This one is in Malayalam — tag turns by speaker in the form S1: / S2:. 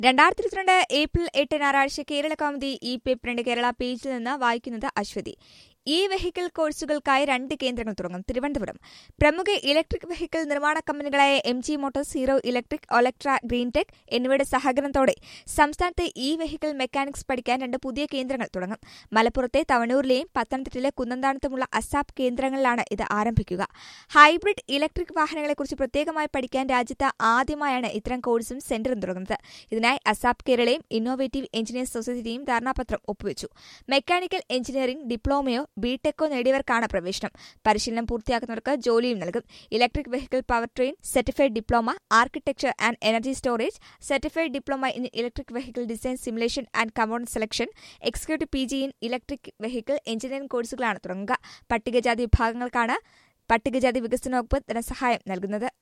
S1: രണ്ടായിരത്തി ഇരുപത്തിരണ്ട് ഏപ്രിൽ എട്ട് ഞായറാഴ്ച കേരള കൗമുദി ഈ പേപ്പറിന്റെ കേരള പേജിൽ നിന്ന് വായിക്കുന്നത് അശ്വതി ഇ വെഹിക്കിൾ കോഴ്സുകൾക്കായി രണ്ട് കേന്ദ്രങ്ങൾ തുടങ്ങും തിരുവനന്തപുരം പ്രമുഖ ഇലക്ട്രിക് വെഹിക്കിൾ നിർമ്മാണ കമ്പനികളായ M G motors Hero Electric Olectra Greentech എന്നിവയുടെ സഹകരണത്തോടെ സംസ്ഥാനത്തെ ഇ വെഹിക്കിൾ മെക്കാനിക്സ് പഠിക്കാൻ രണ്ട് പുതിയ കേന്ദ്രങ്ങൾ തുടങ്ങും മലപ്പുറത്തെ തവണൂരിലെയും പത്തനംതിട്ടയിലെ കുന്നന്താനത്തുമുള്ള അസാപ് കേന്ദ്രങ്ങളിലാണ് ഇത് ആരംഭിക്കുക ഹൈബ്രിഡ് ഇലക്ട്രിക് വാഹനങ്ങളെക്കുറിച്ച് പ്രത്യേകമായി പഠിക്കാൻ രാജ്യത്ത് ആദ്യമായാണ് ഇത്തരം കോഴ്സും സെന്ററും തുടങ്ങുന്നത് ഇതിനായി അസാപ് കേരളയും ഇന്നോവേറ്റീവ് എഞ്ചിനീയേഴ്സ് സൊസൈറ്റിയും ധാരണാപത്രം ഒപ്പുവച്ചു മെക്കാനിക്കൽ എഞ്ചിനീയറിംഗ് ഡിപ്ലോമയോ ബിടെക്കോ നേടിയവർക്കാണ് പ്രവേശനം പരിശീലനം പൂർത്തിയാക്കുന്നവർക്ക് ജോലിയും നൽകും electric vehicle power train certified diploma architecture and energy storage certified diploma in electric vehicle design simulation and component selection executive P G in electric vehicle engineering കോഴ്സുകളാണ് തുടങ്ങുക പട്ടികജാതി വിഭാഗങ്ങൾക്കാണ് പട്ടികജാതി വികസന വകുപ്പ് ധനസഹായം നൽകുന്നത്